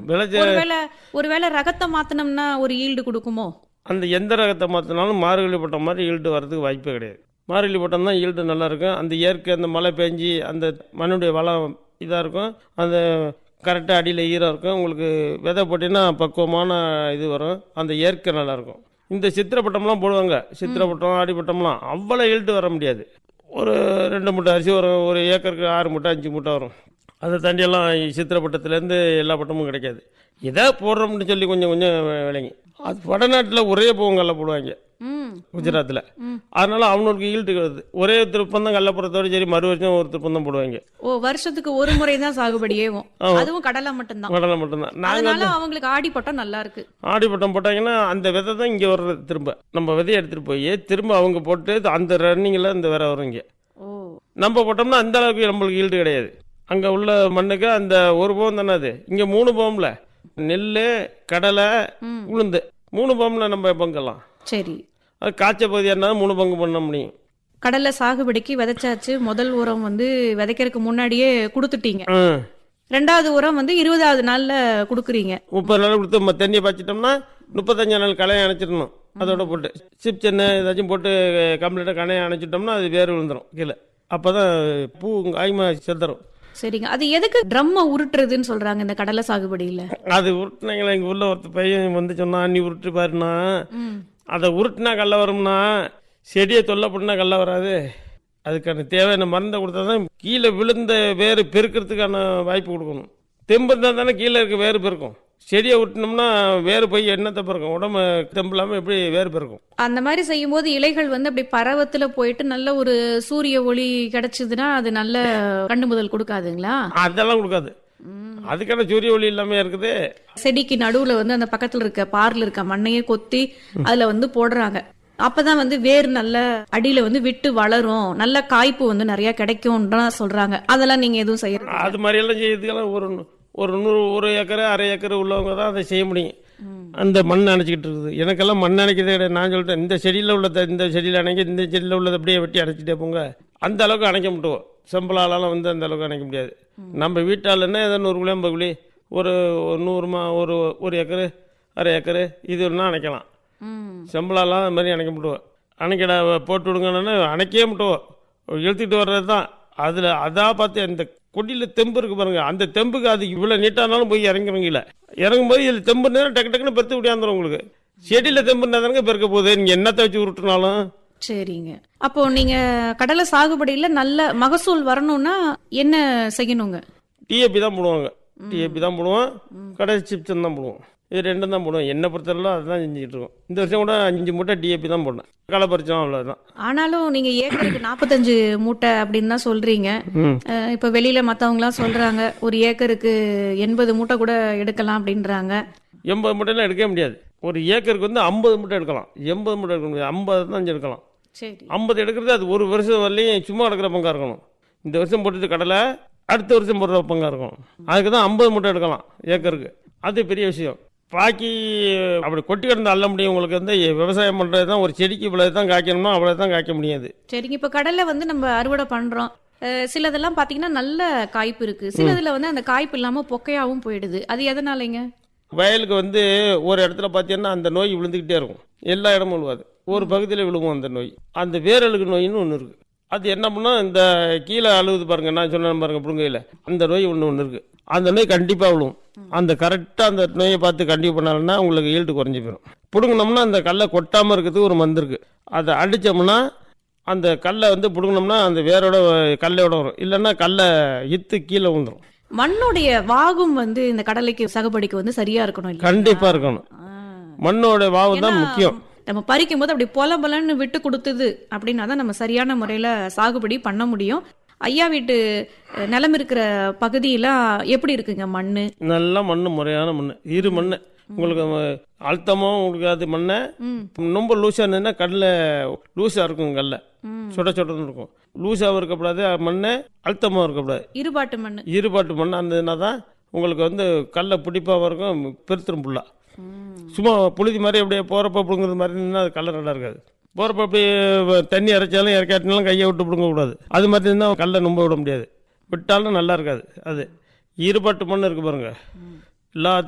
விளைச்ச ஒருவேளை ஒருவேளை ரகத்தை மாத்தினோம்னா ஒரு ஈல்டு கொடுக்குமோ அந்த எந்த ரகத்தை மாற்றினாலும் மார்கழி பட்டம் மாதிரி ஈல்டு வர்றதுக்கு வாய்ப்பே கிடையாது மார்கழி பட்டம் தான் ஈல்டு நல்லா இருக்கும் அந்த இயற்கை அந்த மழை பெஞ்சி அந்த மண்ணுடைய வளம் இதாக இருக்கும் அந்த கரெக்டாக அடியில் ஈரம் இருக்கும் உங்களுக்கு விதை போட்டிங்கன்னா பக்குவமான இது வரும் அந்த இயற்கை நல்லா இருக்கும் இந்த சித்திரப்பட்டம்லாம் போடுவாங்க சித்திரப்பட்டம் ஆடிப்பட்டம்லாம் அவ்வளோ ஈல்டு வர முடியாது ஒரு ரெண்டு மூட்டை அரிசி வரும் ஒரு ஏக்கருக்கு ஆறு மூட்டை அஞ்சு மூட்டை வரும் அதை தாண்டியெல்லாம் சித்திரப்பட்டத்துலேருந்து எல்லா பட்டமும் கிடைக்காது எதை போடுறோம்னு சொல்லி கொஞ்சம் கொஞ்சம் விளங்கி அது வடநாட்டில் ஒரே பூவம் கடலை போடுவாங்க ம் குஜராத்தில் அதனால அவனுக்கு ஈல்டு வருது ஒரே திருப்பம் தான் கடலை போடுறதோட சரி மறு வருஷம் ஒரு திருப்பம் தான் போடுவாங்க ஓ வருஷத்துக்கு ஒரு முறை தான் சாகுபடியேவும் அதுவும் கடலை மட்டும்தான் கடலை மட்டும்தான் நாங்கள் அதனால அவங்களுக்கு ஆடிப்பட்டம் நல்லா இருக்கு ஆடிப்பட்டம் போட்டாங்கன்னா அந்த விதை தான் இங்கே வர்றது திரும்ப நம்ம விதையை எடுத்துகிட்டு போய் திரும்ப அவங்க போட்டு அந்த ரன்னிங்கில் இந்த விதை வரும் இங்கே ஓ நம்ம போட்டோம்னா அந்த அளவுக்கு நம்மளுக்கு ஈல்டு கிடையாது அங்கே உள்ள மண்ணுக்கு அந்த ஒரு பவம் தானே அது இங்கே மூணு பவம்ல நெல் கடலை உளுந்து மூணு பவம்ல நம்ம பங்கெல்லாம் சரி அது காய்ச்ச பகுதியாக இருந்தாலும் மூணு பங்கு பண்ண முடியும் கடலை சாகுபடிக்கு விதைச்சாச்சு முதல் உரம் வந்து விதைக்கிறதுக்கு முன்னாடியே கொடுத்துட்டீங்க ம் ரெண்டாவது உரம் வந்து இருபதாவது நாள்ல கொடுக்குறீங்க முப்பது நாள் கொடுத்து நம்ம தண்ணியை பாய்ச்சிட்டோம்னா முப்பத்தஞ்சு நாள் களையை அணைச்சிடணும் அதோட போட்டு சிப் சென்னு ஏதாச்சும் போட்டு கம்ப்ளீட்டாக களையை அணைச்சிட்டோம்னா அது வேர் விழுந்துடும் கீழே அப்போ தான் பூ காய்மா செத்துரும் சரிங்க அது எதுக்கு ட்ரம்ம உருட்டுறதுன்னு சொல்றாங்க இந்த கடலை சாகுபடியில அது உருட்டினாங்களா எங்கள் ஊரில் ஒருத்தர் பையன் வந்து சொன்னான் நீ உருட்டு பாருன்னா ம். அதை உருட்டினா கல்ல வரும்னா செடியை தொல்லை பண்ணா கல்ல வராது அதுக்கான தேவையான மருந்தை கொடுத்தா தான் கீழே விழுந்த வேறு பெருக்கிறதுக்கான வாய்ப்பு கொடுக்கணும் தெம்பு இருந்தால் தானே கீழே இருக்க வேறு பெருக்கும் செடியை விட்டினோம்னா வேறு போய் என்னத்தை பிறக்கும் உடம்பு தெம்பு இல்லாமல் எப்படி வேறு பெருக்கும் அந்த மாதிரி செய்யும்போது இலைகள் வந்து அப்படி பரவத்துல போயிட்டு நல்ல ஒரு சூரிய ஒளி கிடைச்சதுன்னா அது நல்ல கண்டு முதல் கொடுக்காதுங்களா அதெல்லாம் கொடுக்காது அதுக்கான சூரிய ஒளி இல்லாமல் இருக்குது செடிக்கு நடுவுல வந்து அந்த பக்கத்துல இருக்க பார்ல இருக்க மண்ணையே கொத்தி அதுல வந்து போடுறாங்க அப்பதான் வந்து வேர் நல்ல அடியில வந்து விட்டு வளரும் நல்ல காய்ப்பு வந்து நிறைய கிடைக்கும்ன்றா சொல்றாங்க அதெல்லாம் நீங்க எதுவும் செய்யறது அது மாதிரியெல்லாம் செய்யறதுக்கெல்லாம் ஒரு ஒரு நூறு ஒரு ஏக்கர் அரை ஏக்கர் உள்ளவங்க தான் அதை செய்ய முடியும் அந்த மண் அணைச்சிக்கிட்டு இருக்குது எனக்கெல்லாம் மண் அணைக்கிறதே கிடையாது நான் சொல்லிட்டேன் இந்த செடியில் உள்ளதை இந்த செடியில் அணைக்க இந்த செடியில் உள்ளதை அப்படியே வெட்டி அணைச்சிட்டே போங்க அந்த அளவுக்கு அணைக்க முட்டுவோம் செம்பலாலாம் வந்து அந்த அளவுக்கு அணைக்க முடியாது நம்ம வீட்டாளுன்னா ஏதோ நூறு குழி ஐம்பது குழி ஒரு ஒரு நூறு மா ஒரு ஒரு ஏக்கரு அரை ஏக்கரு இது ஒன்றா அணைக்கலாம் செம்பலாலாம் அது மாதிரி அணைக்க முட்டுவோம் அணைக்கடா போட்டு விடுங்கன்னா அணைக்கவே முட்டுவோம் இழுத்துட்டு வர்றது தான் அதில் அதான் பார்த்து அந்த கொடியில் தெம்பு இருக்கு பாருங்க அந்த தெம்புக்கு அது இவ்வளோ நீட்டானாலும் போய் இறங்குறவங்கள இறங்கும்போது இதில் தெம்பு நேரம் டக்கு டக்குன்னு பெருத்து விடியாந்துரும் உங்களுக்கு செடியில் தெம்பு தானங்க பெருக்க போகுது நீங்கள் என்னத்தை வச்சு உருட்டுனாலும் சரிங்க அப்போ நீங்க கடலை சாகுபடியில நல்ல மகசூல் வரணும்னா என்ன செய்யணுங்க டிஏபி தான் போடுவாங்க டிஏபி தான் போடுவோம் கடைசி சிப்ஸ் தான் போடுவோம் இது ரெண்டும் தான் போடுவோம் என்ன பொறுத்தவரையிலும் அதுதான் செஞ்சுக்கிட்டு இருக்கோம் இந்த வருஷம் கூட அஞ்சு மூட்டை டிஏபி தான் போட்டேன் களை பறிச்சோம் அவ்வளோதான் ஆனாலும் நீங்க ஏக்கருக்கு நாற்பத்தஞ்சு மூட்டை அப்படின்னு தான் சொல்றீங்க ம் அஹ் இப்ப வெளியில மத்தவங்க எல்லாம் சொல்றாங்க ஒரு ஏக்கருக்கு எண்பது மூட்டை கூட எடுக்கலாம் அப்படின்றாங்க எண்பது மூட்டைலாம் எடுக்கவே முடியாது ஒரு ஏக்கருக்கு வந்து ஐம்பது மூட்டை எடுக்கலாம் எண்பது மூட்டை எடுக்க முடியாது ஐம்பது தான் அஞ்சு எடுக்கலாம் சரி ஐம்பது எடுக்கிறது அது ஒரு வருஷம் வரலையும் சும்மா எடுக்கிற பங்கா இருக்கணும் இந்த வருஷம் போட்டுட்டு கடலை அடுத்த வருஷம் போடுற பங்கா இருக்கும் அதுக்கு தான் ஐம்பது மூட்டை எடுக்கலாம் ஏக்கருக்கு அது பெரிய விஷயம் பாக்கி அப்படி கொட்டி கிடந்து அள்ள முடியும் உங்களுக்கு வந்து விவசாயம் பண்ணுறது தான் ஒரு செடிக்கு இவ்வளவு தான் காய்க்கணும்னா அவ்வளோ தான் காய்க்க முடியாது சரிங்க இப்ப கடலை வந்து நம்ம அறுவடை பண்றோம் அஹ் சிலதெல்லாம் பாத்தீங்கன்னா நல்ல காய்ப்பு இருக்கு சிலதுல வந்து அந்த காய்ப்பு இல்லாம பொக்கையாவும் போயிடுது அது எதனாலங்க வயலுக்கு வந்து ஒரு இடத்துல பார்த்தீங்கன்னா அந்த நோய் விழுந்துக்கிட்டே இருக்கும் எல்லா இடமும் விழுவாது ஒரு பகுதியில் விழுவும் அந்த நோய் அந்த வேரழுகு நோயின்னு ஒன்று இருக்குது அது என்ன பண்ணால் இந்த கீழே அழுகுது பாருங்க நான் சொன்னேன் பாருங்க புடுங்கையில் அந்த நோய் ஒன்று ஒன்று இருக்குது அந்த நோய் கண்டிப்பாக விழுவும் அந்த கரெக்டாக அந்த நோயை பார்த்து கண்டிப்பாக பண்ணாலும்னா உங்களுக்கு ஈல்டு குறைஞ்சி போயிடும் பிடுங்கினோம்னா அந்த கல்லை கொட்டாமல் இருக்கிறதுக்கு ஒரு மருந்து இருக்குது அதை அடித்தோம்னா அந்த கல்லை வந்து பிடுங்கினோம்னா அந்த வேரோட கல்லையோட வரும் இல்லைன்னா கல்லை இத்து கீழே விழுந்துரும் மண்ணுடைய வாகும் வந்து இந்த கடலைக்கு சாகுபடிக்கு வந்து சரியா இருக்கணும் இல்லையா? கண்டிப்பாக இருக்கணும் ஆ. மண்ணோட வாவு தான் ஏன்னா, முக்கியம் நம்ம பறிக்கும் போது அப்படி பொல பொலன்னு விட்டு கொடுத்தது அப்படின்னா தான் நம்ம சரியான முறையில சாகுபடி பண்ண முடியும் ஐயா வீட்டு அஹ், நிலம் இருக்கிற பகுதியெல்லாம் எப்படி இருக்குங்க மண்ணு நல்ல மண் முறையான மண் இரு மண் உங்களுக்கு ம- அழுத்தமும் உங்களுக்கு அது மண்ணை ம். ரொம்ப லூஸாக இருந்ததுன்னா கடல லூஸாக இருக்கும் கடல ம். சுட சுடன்னு இருக்கும் லூஸாகவும் இருக்கக்கூடாது மண் அழுத்தமாகவும் இருக்கக்கூடாது இருபாட்டு மண்ணு ஈறுபாட்டு மண் இருந்ததுன்னா தான் உங்களுக்கு வந்து கடல பிடிப்பாகவும் இருக்கும் பெருத்திரும் புல்லா ம். சும்மா புழுதி மாதிரி அப்படியே போகிறப்ப பிடுங்குறது மாதிரி இருந்தால் அது கடல நல்லா இருக்காது போகிறப்ப அப்படியே வ- தண்ணி இறைச்சாலும் இறக்காட்டினாலும் கையை விட்டு பிடுங்கக்கூடாது அது மாதிரி இருந்தால் கடல நம்ப விட முடியாது விட்டாலும் நல்லா இருக்காது அது ஈறுபாட்டு மண் இருக்கு பாருங்க எல்லா